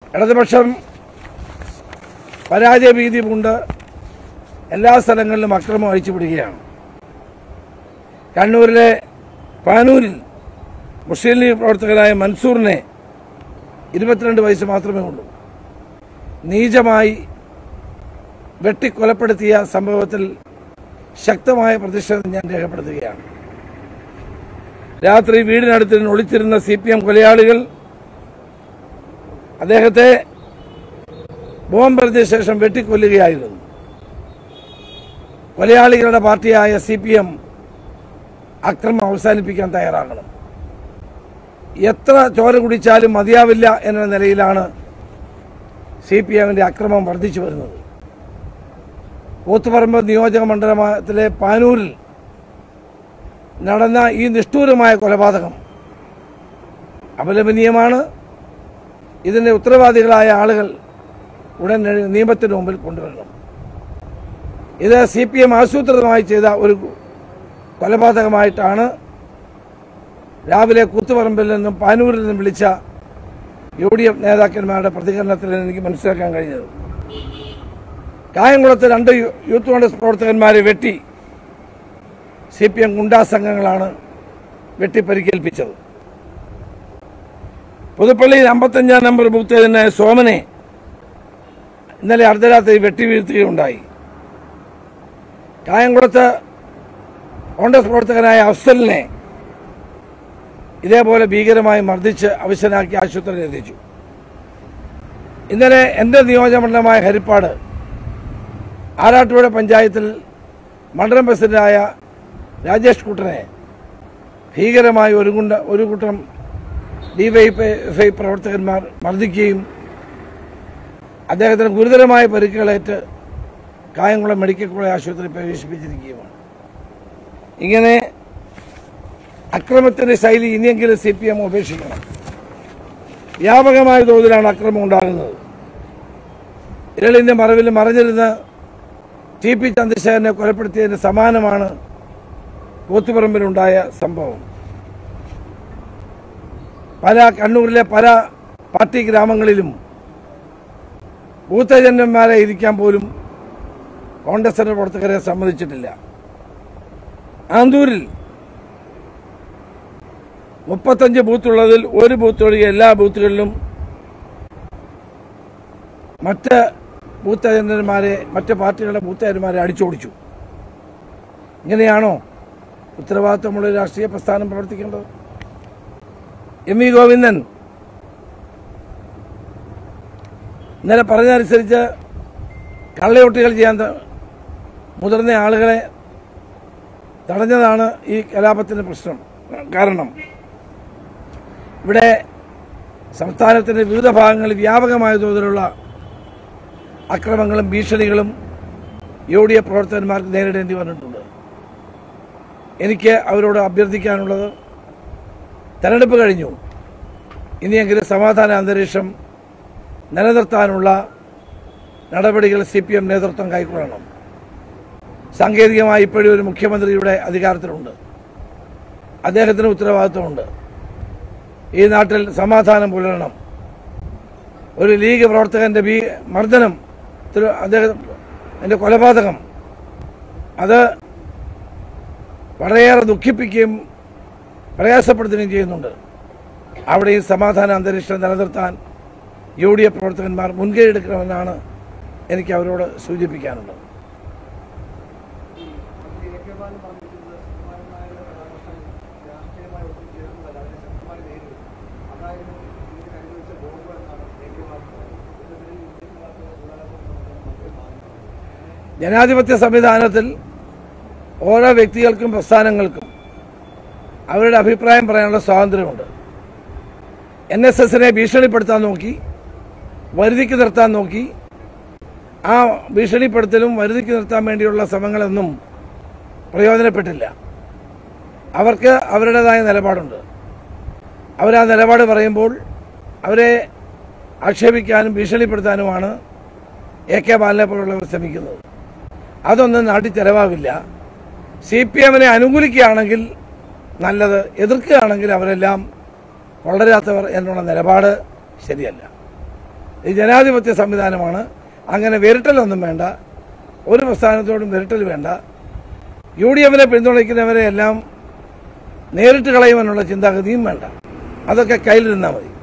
ഇടതുപക്ഷം പരാജയ ഭീതി കൊണ്ട് എല്ലാ സ്ഥലങ്ങളിലും അക്രമം അഴിച്ചുവിടുകയാണ് കണ്ണൂരിലെ പാനൂരിൽ മുസ്ലിം ലീഗ് പ്രവർത്തകനായ മൻസൂറിനെ ഇരുപത്തിരണ്ട് വയസ്സ് മാത്രമേ ഉള്ളൂ നീചമായി വെട്ടിക്കൊലപ്പെടുത്തിയ സംഭവത്തിൽ ശക്തമായ പ്രതിഷേധം ഞാൻ രേഖപ്പെടുത്തുകയാണ് രാത്രി വീടിനടുത്ത് നിന്ന് ഒളിച്ചിരുന്ന സി പി എം കൊലയാളികൾ അദ്ദേഹത്തെ ബോംബെറിഞ്ഞ ശേഷം വെട്ടിക്കൊല്ലുകയായിരുന്നു കൊലയാളികളുടെ പാർട്ടിയായ സി പി എം അക്രമം അവസാനിപ്പിക്കാൻ തയ്യാറാകണം എത്ര ചോര കുടിച്ചാലും മതിയാവില്ല എന്ന നിലയിലാണ് സി പി എമ്മിന്റെ അക്രമം വർദ്ധിച്ചു വരുന്നത് കൂത്തുപറമ്പ് നിയോജക മണ്ഡലത്തിലെ പാനൂരിൽ നടന്ന ഈ നിഷ്ഠൂരമായ കൊലപാതകം അപലപനീയമാണ് ഇതിന്റെ ഉത്തരവാദികളായ ആളുകൾ ഉടൻ നിയമത്തിന് മുമ്പിൽ കൊണ്ടുവരണം ഇത് സി പി എം ആസൂത്രിതമായി ചെയ്ത ഒരു കൊലപാതകമായിട്ടാണ് രാവിലെ കൂത്തുപറമ്പിൽ നിന്നും പാനൂരിൽ നിന്നും വിളിച്ച യു ഡി എഫ് നേതാക്കന്മാരുടെ പ്രതികരണത്തിൽ എനിക്ക് മനസ്സിലാക്കാൻ കഴിഞ്ഞത് കായംകുളത്ത് രണ്ട് യു- യൂത്ത് കോൺഗ്രസ് പ്രവർത്തകന്മാരെ വെട്ടി സി പി എം ഗുണ്ടാ സംഘങ്ങളാണ് വെട്ടി പരിക്കേൽപ്പിച്ചത് പുതുപ്പള്ളിയിൽ അമ്പത്തഞ്ചാം നമ്പർ ബൂത്തേതിനായ സോമനെ ഇന്നലെ അർദ്ധരാത്രി വെട്ടി വീഴ്ത്തുകയുണ്ടായി കായംകുളത്ത് കോൺഗ്രസ് പ്രവർത്തകനായ അഫ്സലിനെ ഇതേപോലെ ഭീകരമായി മർദ്ദിച്ച് അവശനാക്കി ആശുപത്രിയിൽ എത്തിച്ചു ഇന്നലെ എന്റെ നിയോജകമണ്ഡലമായ ഹരിപ്പാട് ആറാട്ടുപുഴ പഞ്ചായത്തിൽ മണ്ഡലം പ്രസിഡന്റായ രാജേഷ് കുട്ടനെ ഭീകരമായി ഒരു ഗുണ്ട ഒരു കൂട്ടം ഡിവൈഎഫ്ഐ പ്രവർത്തകന്മാർ മർദ്ദിക്കുകയും അദ്ദേഹത്തിന് ഗുരുതരമായ പരിക്കുകളേറ്റ് കായംകുളം മെഡിക്കൽ കോളേജ് ആശുപത്രിയിൽ പ്രവേശിപ്പിച്ചിരിക്കുകയുമാണ് ഇങ്ങനെ അക്രമത്തിന്റെ ശൈലി ഇനിയെങ്കിലും സി പി എം ഉപേക്ഷിക്കണം വ്യാപകമായ തോതിലാണ് അക്രമം ഉണ്ടാകുന്നത് ഇരളിന്റെ മറവിൽ മറഞ്ഞിരുന്ന് ടി പി ചന്ദ്രശേഖരനെ കൊലപ്പെടുത്തിയതിന് സമാനമാണ് കൂത്തുപറമ്പിലുണ്ടായ സംഭവം പല കണ്ണൂരിലെ പല പാർട്ടി ഗ്രാമങ്ങളിലും ബൂത്ത് ഏജന്റന്മാരെ ഇരിക്കാൻ പോലും കോൺഗ്രസിന്റെ പ്രവർത്തകരെ സമ്മതിച്ചിട്ടില്ല ആന്തൂരിൽ മുപ്പത്തഞ്ച് ബൂത്തുള്ളതിൽ ഒരു ബൂത്ത് ഒഴികെ എല്ലാ ബൂത്തുകളിലും മറ്റ് ബൂത്ത് ഏജന്റന്മാരെ മറ്റ് പാർട്ടികളുടെ ബൂത്ത് ഏജന്റുമാരെ അടിച്ചോടിച്ചു ഇങ്ങനെയാണോ ഉത്തരവാദിത്തമുള്ള ഒരു രാഷ്ട്രീയ പ്രസ്ഥാനം പ്രവർത്തിക്കേണ്ടത് എം വി ഗോവിന്ദൻ ഇന്നലെ പറഞ്ഞതനുസരിച്ച് കള്ളയൊട്ടികൾ ചെയ്യാൻ ത- മുതിർന്ന ആളുകളെ തടഞ്ഞതാണ് ഈ കലാപത്തിന് പ്രശ്നം കാരണം ഇവിടെ സംസ്ഥാനത്തിന്റെ വിവിധ ഭാഗങ്ങളിൽ വ്യാപകമായ തോതിലുള്ള അക്രമങ്ങളും ഭീഷണികളും യു ഡി എഫ് പ്രവർത്തകന്മാർക്ക് നേരിടേണ്ടി വന്നിട്ടുണ്ട് എനിക്ക് അവരോട് അഭ്യർത്ഥിക്കാനുള്ളത് തെരഞ്ഞെടുപ്പ് കഴിഞ്ഞു ഇനിയെങ്കിലും സമാധാന അന്തരീക്ഷം നിലനിർത്താനുള്ള നടപടികൾ സി പി എം നേതൃത്വം കൈക്കൊള്ളണം സാങ്കേതികമായി ഇപ്പോഴും ഒരു മുഖ്യമന്ത്രിയുടെ അധികാരത്തിലുണ്ട് അദ്ദേഹത്തിന് ഉത്തരവാദിത്വമുണ്ട് ഈ നാട്ടിൽ സമാധാനം പുലരണം ഒരു ലീഗ് പ്രവർത്തകന്റെ ഭീ മർദ്ദനം തിരു- അദ്ദേഹം എന്റെ കൊലപാതകം അത് വളരെയേറെ ദുഃഖിപ്പിക്കുകയും പ്രയാസപ്പെടുത്തുകയും ചെയ്യുന്നുണ്ട് അവിടെ ഈ സമാധാന അന്തരീക്ഷം നിലനിർത്താൻ യു ഡി എഫ് പ്രവർത്തകന്മാർ മുൻകൈ എടുക്കണമെന്നാണ് എനിക്ക് അവരോട് സൂചിപ്പിക്കാനുള്ളത് ജനാധിപത്യ സംവിധാനത്തിൽ ഓരോ വ്യക്തികൾക്കും പ്രസ്ഥാനങ്ങൾക്കും അവരുടെ അഭിപ്രായം പറയാനുള്ള സ്വാതന്ത്ര്യമുണ്ട് എൻ എസ് എസിനെ ഭീഷണിപ്പെടുത്താൻ നോക്കി വരുതിക്ക് നിർത്താൻ നോക്കി ആ ഭീഷണിപ്പെടുത്തലും വരുതിക്ക് നിർത്താൻ വേണ്ടിയുള്ള ശ്രമങ്ങളൊന്നും പ്രയോജനപ്പെട്ടില്ല അവർക്ക് അവരുടേതായ നിലപാടുണ്ട് അവരാ നിലപാട് പറയുമ്പോൾ അവരെ ആക്ഷേപിക്കാനും ഭീഷണിപ്പെടുത്താനുമാണ് എ കെ ബാലനെ പോലുള്ളവർ ശ്രമിക്കുന്നത് അതൊന്നും നാട്ടിൽ ചെലവാകില്ല സി പി എമ്മിനെ അനുകൂലിക്കുകയാണെങ്കിൽ നല്ലത് എതിർക്കുകയാണെങ്കിൽ അവരെല്ലാം കൊള്ളരാത്തവർ എന്നുള്ള നിലപാട് ശരിയല്ല ഈ ജനാധിപത്യ സംവിധാനമാണ് അങ്ങനെ വിരട്ടലൊന്നും വേണ്ട ഒരു പ്രസ്ഥാനത്തോടും വിരട്ടൽ വേണ്ട യു ഡി എഫിനെ പിന്തുണയ്ക്കുന്നവരെ എല്ലാം നേരിട്ട് കളയുവാനുള്ള ചിന്താഗതിയും വേണ്ട അതൊക്കെ കയ്യിലിരുന്നാൽ മതി